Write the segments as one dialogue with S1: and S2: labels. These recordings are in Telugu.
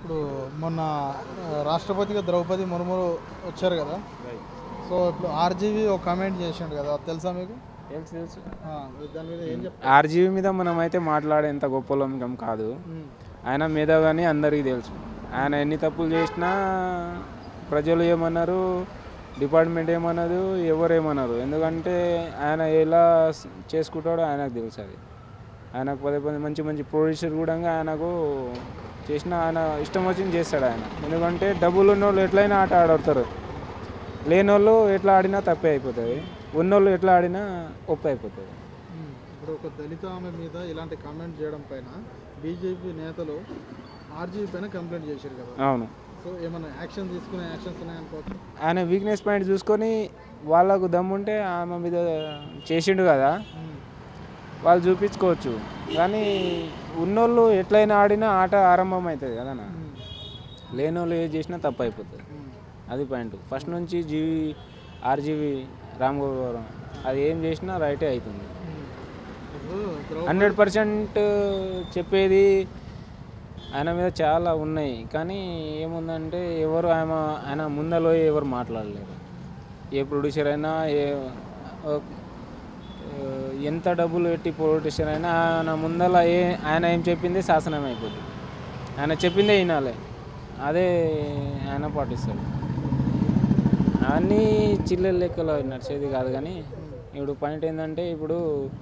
S1: ఇప్పుడు మొన్న ఆ, రాష్ట్రపతిగా ద్రౌపది ముర్ము వచ్చారు కదా సో ఇప్పుడు ఆర్జీవి ఒక కామెంట్ చేసిండు కదా అది తెలుసా మీకు
S2: తెలుసు తెలుసు
S1: ఆ, దాని మీద ఏం చెప్తారు
S2: ఆర్జీవి మీద మనం అయితే మాట్లాడేంత గొప్పలం కాదు ఆయన మేధావని అందరికీ తెలుసు ఆయన ఎన్ని తప్పులు చేసినా ప్రజలు ఏమన్నారు డిపార్ట్మెంట్ ఏమన్నది ఎవరు ఏమన్నారు ఎందుకంటే ఆయన ఎలా స్- చేసుకుంటాడో ఆయనకు తెలుసు అది ఆయనకు పదే పదే మంచి మంచి ప్రొడ్యూసర్ కూడా ఆయనకు చేసిన ఆయన ఇష్టం వచ్చింది చేస్తాడు ఆయన ఎందుకంటే డబ్బులు ఉన్నోళ్ళు ఎట్లయినా ఆట ఆడతారు లేనోళ్ళు ఎట్లా ఆడినా తప్పే అయిపోతుంది ఉన్నోళ్ళు ఎట్లా ఆడినా ఒప్పే అయిపోతుంది
S1: ఉమ్, ఇప్పుడు ఒక దళిత ఆమె మీద ఇలాంటి కామెంట్ చేయడం పైన బీజేపీ నేతలు ఆర్జీవి పైన కంప్లైంట్ చేశారు కదా
S2: అవును
S1: సో ఏమైనా యాక్షన్ తీసుకునే యాక్షన్స్ ఉన్నాయనుకోవచ్చు
S2: ఆయన వీక్నెస్ పాయింట్ చూసుకొని వాళ్ళకు దమ్ముంటే ఆమె మీద చేసిండు కదా
S1: ఉమ్,
S2: వాళ్ళు చూపించుకోవచ్చు కానీ ఉన్నోళ్ళు ఎట్లయినా ఆడినా ఆట ఆరంభం అవుతుంది కదా
S1: ఉమ్,
S2: లేనోళ్ళు ఏది చేసినా తప్పు అయిపోతుంది
S1: ఉమ్,
S2: అది పాయింట్ ఫస్ట్ నుంచి జీవి ఆర్జీవి రామ్ గోపాలం అది ఏం చేసినా రైటే అవుతుంది
S1: ఉమ్. ఇప్పుడు ద్రౌపది
S2: హండ్రెడ్ పర్సెంట్ చెప్పేది ఆయన మీద చాలా ఉన్నాయి కానీ ఏముందంటే ఎవరు ఆయన ఆయన ముందలో ఎవరు మాట్లాడలేరు ఏ ప్రొడ్యూసర్ అయినా ఏ ఓ- ఆ, ఎంత డబ్బులు పెట్టి ప్రొడ్యూసర్ అయినా ఆయన ముందల ఏ ఆయన ఏం చెప్పింది శాసనం అయిపోతుంది ఆయన చెప్పిందే వినాలి అదే ఆయన పాటిస్తాడు అన్నీ చిల్లర లెక్కలో నడిచేది కాదు కానీ ఇప్పుడు పాయింట్ ఏంటంటే ఇప్పుడు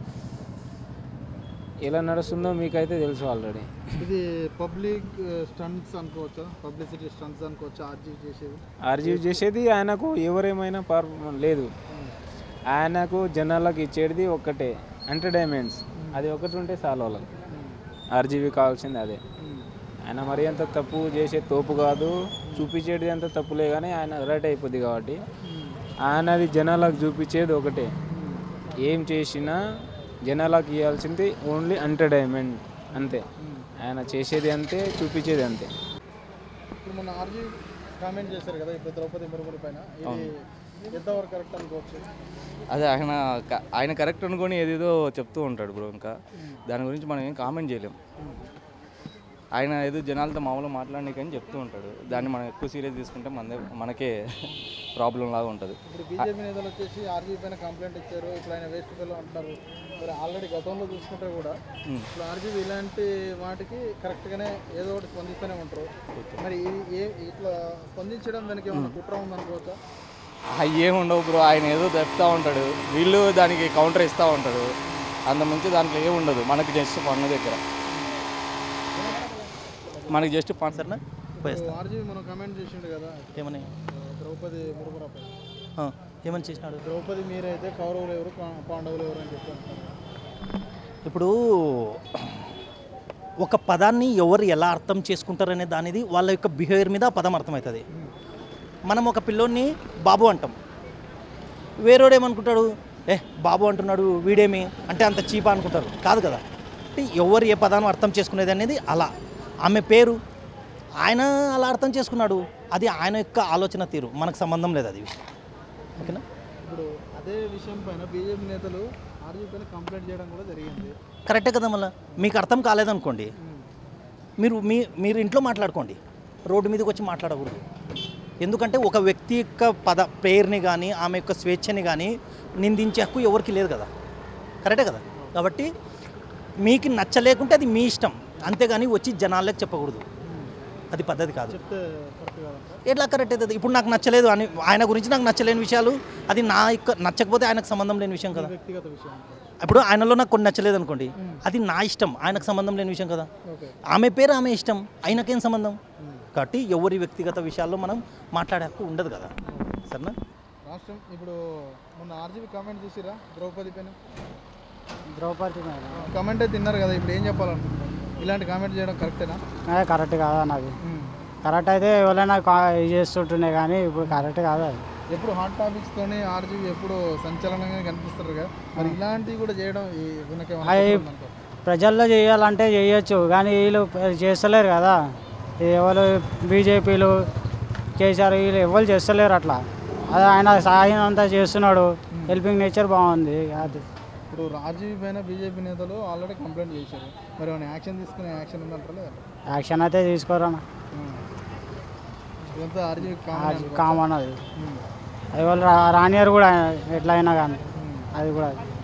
S2: ఎలా నడుస్తుందో మీకైతే తెలుసు ఆల్రెడీ
S1: ఇది పబ్లిక్ స్టంట్స్ అనుకోవచ్చా పబ్లిసిటీ స్టంట్స్ అనుకోవచ్చా ఆర్జీవి చేసేది
S2: ఆర్జీవ్ చేసేది ఆయనకు ఎవరేమైనా పార్ లేదు ఆయనకు జనాలకు ఇచ్చేది ఒక్కటే ఎంటర్టైన్మెంట్స్ అది ఒకటి ఉంటే చాలు వాళ్ళకి ఆర్జీవి కావాల్సింది అదే
S1: ఉమ్,
S2: ఆయన మరి అంత తప్పు చేసే తోపు కాదు చూపించేది అంత తప్పులే కానీ ఆయన రైట్ అయిపోద్ది కాబట్టి
S1: ఉమ్,
S2: ఆయనది జనాలకు చూపించేది ఒకటే ఏం చేసినా జనాలకు ఇవ్వాల్సింది ఓన్లీ ఎంటర్టైన్మెంట్ అంతే
S1: ఉమ్.
S2: ఆయన చేసేది అంతే చూపించేది అంతే
S1: ఇప్పుడు మన ఆర్జీవి కామెంట్ చేశారు కదా ఇప్పుడు ద్రౌపది ముర్మురు పైన ఇది ఎంతవరకు కరెక్ట్ అనుకోవచ్చు
S3: అదే ఆయన క- ఆయన కరెక్ట్ అనుకొని ఏదేదో చెప్తూ ఉంటాడు బ్రో ఇంకా దాని గురించి మనం ఏం కామెంట్ చేయలేం ఆయన ఏదో జనాలతో మామూలుగా మాట్లాడనీకని చెప్తూ ఉంటాడు దాన్ని మనం ఎక్కువ సీరియస్ తీసుకుంటే మనదే మనకే ప్రాబ్లం లాగా ఉంటుంది
S1: ఇప్పుడు బీజేపీ నేతలు వచ్చేసి ఆర్జీవీ పైన కంప్లైంట్ ఇచ్చారు ఇప్పుడు ఆయన వేస్ట్ పిల్లలు అంటున్నారు మరి ఆల్రెడీ గతంలో చూసుకుంటే కూడా
S3: ఉమ్.
S1: ఇప్పుడు ఆర్జీవీ ఇలాంటి వాటికి కరెక్ట్గానే ఏదో ఒకటి స్పందిస్తూనే ఉంటారు మరి ఈ- ఏ ఇట్లా స్పందించడం వెనక ఏమైనా కుట్ర ఉందనుకోవచ్చా
S3: అవి ఏం ఉండవు బ్రో ఆయన ఏదో చెప్తా ఉంటాడు వీళ్ళు దానికి కౌంటర్ ఇస్తూ ఉంటాడు అంత మించి దాంట్లో ఏం ఉండదు మనకి జస్ట్ పన్ను దగ్గర మనకి జస్ట్ పన్ను సరేనా పోయేస్తా
S1: ఆర్జీవీ మనం కమెంట్ చేసిండు కదా
S3: ఏమని
S1: ఆ, ద్రౌపది ముర్మురపై
S3: ఆ, ఏమని చేసినాడు
S1: ద్రౌపది మీరైతే కౌరవులు ఎవరు పా- పాండవులు ఎవరు అని చెప్పి అంటున్నారు
S4: ఇప్పుడు ఒక పదాన్ని ఎవరు ఎలా అర్థం చేసుకుంటారనే దానిది వాళ్ళ యొక్క బిహేవియర్ మీద ఆ పదం అర్థమవుతుంది మనం ఒక పిల్లోని బాబు అంటాం వేరేవాడు ఏమనుకుంటాడు ఏ బాబు అంటున్నాడు వీడేమి అంటే అంత చీపా అనుకుంటారు కాదు కదా అంటే ఎవరు ఏ పదాన్ని అర్థం చేసుకునేది అనేది అలా ఆమె పేరు ఆయన అలా అర్థం చేసుకున్నాడు అది ఆయన యొక్క ఆలోచన తీరు మనకు సంబంధం లేదు అది ఓకేనా
S1: ఇప్పుడు అదే విషయం పైన బీజేపీ నేతలు ఆర్జీవీ పైన కంప్లైంట్ చేయడం కూడా జరిగింది
S4: కరెక్టే కదా మళ్ళీ మీకు అర్థం కాలేదనుకోండి మీరు మీ మీరు ఇంట్లో మాట్లాడుకోండి రోడ్డు మీదకి వచ్చి మాట్లాడకూడదు ఎందుకంటే ఒక వ్యక్తి యొక్క పద పేరుని కానీ ఆమె యొక్క స్వేచ్ఛని కానీ నిందించే హక్కు ఎవరికి లేదు కదా కరెక్టే కదా కాబట్టి మీకు నచ్చలేకుంటే అది మీ ఇష్టం అంతేగాని వచ్చి జనాలకు చెప్పకూడదు అది పద్ధతి కాదు
S1: చెప్తే కరెక్ట్ కాదంట
S4: ఎట్లా కరెక్ట్ అవుతుంది ఇప్పుడు నాకు నచ్చలేదు అని ఆయన గురించి నాకు నచ్చలేని విషయాలు అది నా యొక్క నచ్చకపోతే ఆయనకు సంబంధం లేని విషయం కదా
S1: వ్యక్తిగత విషయం
S4: ఇప్పుడు ఆయనలో నాకు కొన్ని నచ్చలేదు అనుకోండి అది నా ఇష్టం ఆయనకు సంబంధం లేని విషయం కదా
S1: ఓకే
S4: ఆమె పేరు ఆమె ఇష్టం ఆయనకేం సంబంధం కాబట్టి ఎవరి వ్యక్తిగత విషయాల్లో మనం మాట్లాడే హక్కు ఉండదు కదా సరేనా
S1: రాష్ట్రం ఇప్పుడు మొన్న ఆర్జీబీ కామెంట్ చూసిరా ద్రౌపది పైన
S5: ద్రౌపది మేడం
S1: కామెంట్ అయితే తిన్నారు కదా ఇప్పుడు ఏం చెప్పాలనుకుంటున్నారు ఇలాంటి కామెంట్ చేయడం కరెక్టేనా
S5: అదే కరెక్ట్ కాదు అన్నది కరెక్ట్ అయితే ఎవరైనా కా- ఇది చేస్తుంటున్నాయి కానీ ఇప్పుడు కరెక్ట్ కాదు అది
S1: ఎప్పుడు హాట్ టాపిక్స్ తోని ఆర్జీబీ ఎప్పుడు సంచలనంగా కనిపిస్తారు కదా మరి ఇలాంటివి కూడా చేయడం ఈ వెనక ఏమైనా
S5: అయి-
S1: కుట్ర ఉందనుకో.
S5: ప్రజల్లో చేయాలంటే చేయొచ్చు కానీ వీళ్ళు చేస్తలేరు కదా ఈ ఎవరు బీజేపీలు కేసీఆర్ వీళ్ళు ఎవరు చేస్తలేరు అట్లా అది ఆయన సాయం అంతా చేస్తున్నాడు హెల్పింగ్ నేచర్ బాగుంది అది
S1: ఇప్పుడు ఆర్జీబీ పైన బీజేపీ నేతలు ఆల్రెడీ కంప్లైంట్ చేశారు మరి ఏమైనా యాక్షన్ తీసుకునే యాక్షన్ ఉందంటారా లేదా
S5: యాక్షన్ అయితే తీసుకోరా
S1: ఉమ్. ఇదంతా ఆర్జీవీ
S5: కామన్ అది అది వాళ్ళు రా- రానియర్ కూడా ఎట్లా అయినా కానీ అది కూడా